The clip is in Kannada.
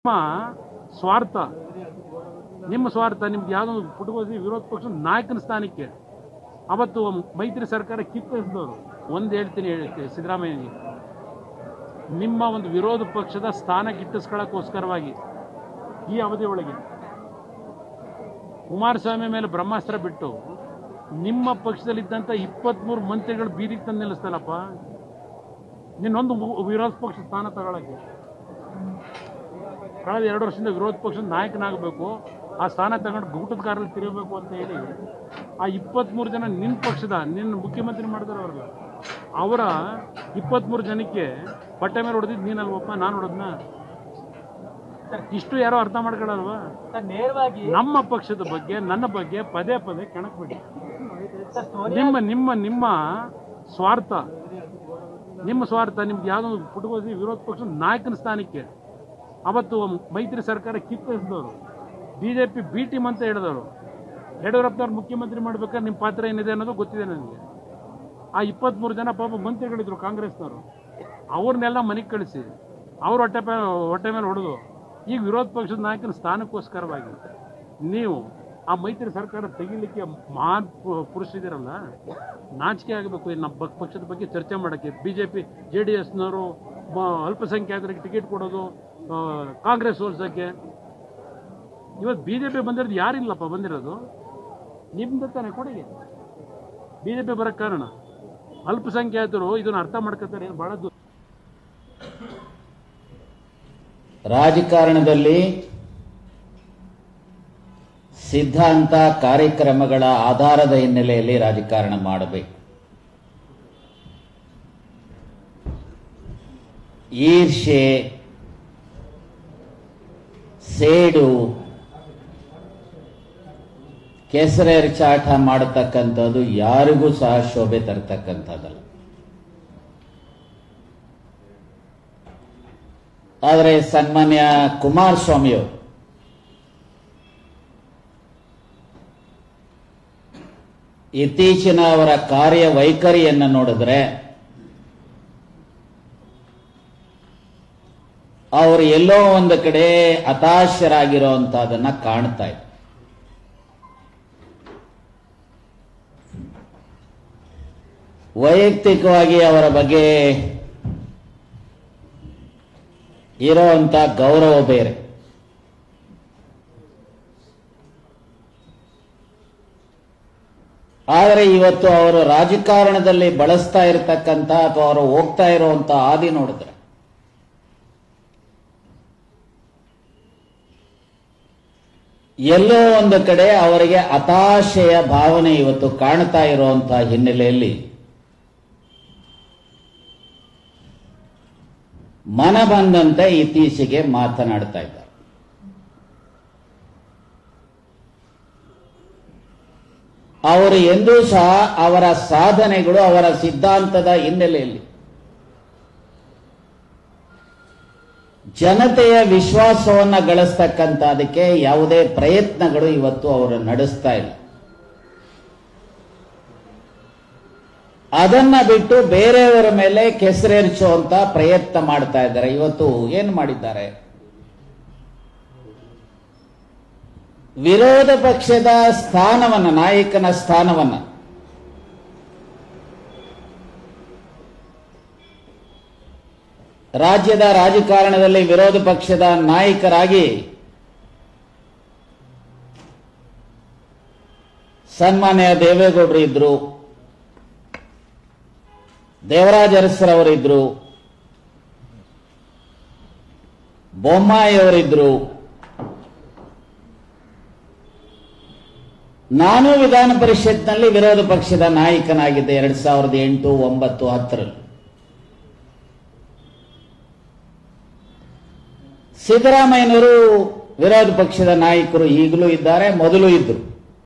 ನಿಮ್ಮ ಸ್ವಾರ್ಥ ನಿಮ್ಮ ಸ್ವಾರ್ಥ ನಿಮ್ದು ಯಾವುದೋ ಒಂದು ಪುಟಗೋಸಿ ವಿರೋಧ ಪಕ್ಷದ ನಾಯಕನ ಸ್ಥಾನಕ್ಕೆ ಅವತ್ತು ಮೈತ್ರಿ ಸರ್ಕಾರ ಕಿತ್ತೆಸಿದವರು ಒಂದು ಹೇಳ್ತೀನಿ ಹೇಳಿ ಸಿದ್ದರಾಮಯ್ಯನಿಗೆ ನಿಮ್ಮ ಒಂದು ವಿರೋಧ ಪಕ್ಷದ ಸ್ಥಾನ ಗಿಟ್ಟಿಸ್ಕೊಳ್ಳೋಕ್ಕೋಸ್ಕರವಾಗಿ ಈ ಅವಧಿ ಒಳಗೆ ಕುಮಾರಸ್ವಾಮಿ ಮೇಲೆ ಬ್ರಹ್ಮಾಸ್ತ್ರ ಬಿಟ್ಟು ನಿಮ್ಮ ಪಕ್ಷದಲ್ಲಿದ್ದಂಥ ಇಪ್ಪತ್ತ್ಮೂರು ಮಂತ್ರಿಗಳು ಬೀದಿಗೆ ತಂದು ನಿಲ್ಲಿಸ್ತಲ್ಲಪ್ಪ ನಿನ್ನೊಂದು ಮು- ವಿರೋಧ ಪಕ್ಷ ಸ್ಥಾನ ತಗೊಳ್ಳೋಕ್ಕೆ ಕಳೆದ ಎರಡು ವರ್ಷದಿಂದ ವಿರೋಧ ಪಕ್ಷದ ನಾಯಕನಾಗಬೇಕು ಆ ಸ್ಥಾನ ತಗೊಂಡು ಗೂಟದ ಕಾರಲ್ಲಿ ತಿರುಗಬೇಕು ಅಂತ ಹೇಳಿ ಆ ಇಪ್ಪತ್ತ್ಮೂರು ಜನ ನಿನ್ನ ಪಕ್ಷದ ನಿನ್ನ ಮುಖ್ಯಮಂತ್ರಿ ಮಾಡಿದಾರೆ ಅವ್ರಲ್ಲ ಅವರ ಇಪ್ಪತ್ತ್ಮೂರು ಜನಕ್ಕೆ ಬಟ್ಟೆ ಮೇಲೆ ಹೊಡೆದಿದ್ದು ನೀನಲ್ವಪ್ಪ ನಾನು ಹೊಡೆದ್ನ ಇಷ್ಟು ಯಾರೋ ಅರ್ಥ ಮಾಡ್ಕೊಳ್ಳಲ್ವಾ ಸರ್ ನೇರವಾಗಿ ನಮ್ಮ ಪಕ್ಷದ ಬಗ್ಗೆ ನನ್ನ ಬಗ್ಗೆ ಪದೇ ಪದೇ ಕೆಣಕ್ಬಿಡಿ ಸರ್ ಸೋನಿಯಾ ನಿಮ್ಮ ನಿಮ್ಮ ನಿಮ್ಮ ಸ್ವಾರ್ಥ ನಿಮ್ಮ ಸ್ವಾರ್ಥ ನಿಮ್ದು ಯಾವುದೋ ಒಂದು ಪುಟಗೋಸಿ ವಿರೋಧ ಪಕ್ಷದ ನಾಯಕನ ಸ್ಥಾನಕ್ಕೆ ಅವತ್ತು ಮೈತ್ರಿ ಸರ್ಕಾರ ಕಿತ್ತೆಸಿದವರು B J P B team ಅಂತ ಹೇಳಿದವರು ಯಡಿಯೂರಪ್ಪನವ್ರು ಮುಖ್ಯಮಂತ್ರಿ ಮಾಡ್ಬೇಕಾದ್ರೆ ನಿಮ್ಮ ಪಾತ್ರ ಏನಿದೆ ಅನ್ನೋದು ಗೊತ್ತಿದೆ ನನಗೆ ಆ ಇಪ್ಪತ್ತ್ಮೂರು ಜನ ಪಾಪ ಮಂತ್ರಿಗಳಿದ್ರು ಕಾಂಗ್ರೆಸ್ನವರು ಅವ್ರನ್ನೆಲ್ಲ ಮನೆಗೆ ಕಳಿಸಿ ಅವ್ರ ಹೊಟ್ಟೆ ಪೇ ಹೊಟ್ಟೆ ಮೇಲೆ ಹೊಡೆದು ಈಗ ವಿರೋಧ ಪಕ್ಷದ ನಾಯಕನ ಸ್ಥಾನಕ್ಕೋಸ್ಕರವಾಗಿ ನೀವು ಆ ಮೈತ್ರಿ ಸರ್ಕಾರ ತೆಗಿಲಿಕ್ಕೆ ಮಹಾನ್ ಪು- ಪುರುಷರಿದ್ದೀರಲ್ಲ ನಾಚಿಕೆ ಆಗಬೇಕು ನಮ್ಮ ಬ- ಪಕ್ಷದ ಬಗ್ಗೆ ಚರ್ಚೆ ಮಾಡೋಕ್ಕೆ B J P J D ಎಸ್ನವರು ಅಲ್ಪಸಂಖ್ಯಾತರಿಗೆ ಟಿಕೆಟ್ ಕೊಡೋದು ಆ, ಕಾಂಗ್ರೆಸ್ ಸೋಲ್ಸೋಕ್ಕೆ ಇವತ್ತು ಬಿ ಜೆ ಪಿ ಬಂದಿರೋದು ಯಾರಿಲ್ಲಪ್ಪ ಬಂದಿರೋದು ನಿಮ್ದು ತಾನೆ ಕೊಡುಗೆ ಬಿ ಜೆ ಪಿ ಬರೋಕ್ಕೆ ಕಾರಣ ಅಲ್ಪಸಂಖ್ಯಾತರು ಇದನ್ನು ಅರ್ಥ ಮಾಡ್ಕೊತಾರೆ ಇದು ಭಾಳ ದೂರ ರಾಜಕಾರಣದಲ್ಲಿ ಸಿದ್ಧಾಂತ ಕಾರ್ಯಕ್ರಮಗಳ ಆಧಾರದ ಹಿನ್ನೆಲೆಯಲ್ಲಿ ರಾಜಕಾರಣ ಮಾಡಬೇಕು ಈರ್ಷೆ ಸೇಡು ಕೆಸರೆರಚಾಟ ಮಾಡತಕ್ಕಂಥದ್ದು ಯಾರಿಗೂ ಸಹ ಶೋಭೆ ತರತಕ್ಕಂಥದ್ದಲ್ಲ ಆದರೆ ಸನ್ಮಾನ್ಯ ಕುಮಾರಸ್ವಾಮಿಯವರು ಇತ್ತೀಚಿನ ಅವರ ಕಾರ್ಯವೈಖರಿಯನ್ನು ನೋಡಿದ್ರೆ ಅವರು ಎಲ್ಲೋ ಒಂದು ಕಡೆ ಹತಾಶರಾಗಿರುವಂತಹದನ್ನ ಕಾಣ್ತಾ ಇದೆ ವೈಯಕ್ತಿಕವಾಗಿ ಅವರ ಬಗ್ಗೆ ಇರೋಂಥ ಗೌರವ ಬೇರೆ ಆದರೆ ಇವತ್ತು ಅವರು ರಾಜಕಾರಣದಲ್ಲಿ ಬಳಸ್ತಾ ಇರತಕ್ಕಂಥ ಅಥವಾ ಅವರು ಹೋಗ್ತಾ ಇರುವಂತ ಹಾದಿ ನೋಡಿದ್ರೆ ಎಲ್ಲೋ ಒಂದು ಕಡೆ ಅವರಿಗೆ ಹತಾಶೆಯ ಭಾವನೆ ಇವತ್ತು ಕಾಣ್ತಾ ಇರುವಂತಹ ಹಿನ್ನೆಲೆಯಲ್ಲಿ ಮನ ಬಂದಂತೆ ಇತ್ತೀಚೆಗೆ ಮಾತನಾಡ್ತಾ ಇದ್ದಾರೆ ಅವರು ಎಂದೂ ಸಹ ಅವರ ಸಾಧನೆಗಳು ಅವರ ಸಿದ್ಧಾಂತದ ಹಿನ್ನೆಲೆಯಲ್ಲಿ ಜನತೆಯ ವಿಶ್ವಾಸವನ್ನ ಗಳಿಸ್ತಕ್ಕಂಥ ಅದಕ್ಕೆ ಯಾವುದೇ ಪ್ರಯತ್ನಗಳು ಇವತ್ತು ಅವರು ನಡೆಸ್ತಾ ಇಲ್ಲ ಅದನ್ನ ಬಿಟ್ಟು ಬೇರೆಯವರ ಮೇಲೆ ಕೆಸರೆರಿಸುವಂತ ಪ್ರಯತ್ನ ಮಾಡ್ತಾ ಇದ್ದಾರೆ ಇವತ್ತು ಏನ್ ಮಾಡಿದ್ದಾರೆ ವಿರೋಧ ಪಕ್ಷದ ಸ್ಥಾನವನ್ನ ನಾಯಕನ ಸ್ಥಾನವನ್ನ ರಾಜ್ಯದ ರಾಜಕಾರಣದಲ್ಲಿ ವಿರೋಧ ಪಕ್ಷದ ನಾಯಕರಾಗಿ ಸನ್ಮಾನ್ಯ ದೇವೇಗೌಡರು ಇದ್ರು ದೇವರಾಜ ಅರಸರವರಿದ್ರು ಬೊಮ್ಮಾಯಿ ಅವರಿದ್ರು ನಾನು ವಿಧಾನ ಪರಿಷತ್ನಲ್ಲಿ ವಿರೋಧ ಪಕ್ಷದ ನಾಯಕನಾಗಿದ್ದೆ ಎರಡ್ ಸಾವಿರದ ಎಂಟು ಒಂಬತ್ತು ಹತ್ತರಲ್ಲಿ ಸಿದ್ದರಾಮಯ್ಯನವರು ವಿರೋಧ ಪಕ್ಷದ ನಾಯಕರು ಈಗಲೂ ಇದ್ದಾರೆ ಮೊದಲು ಇದ್ರು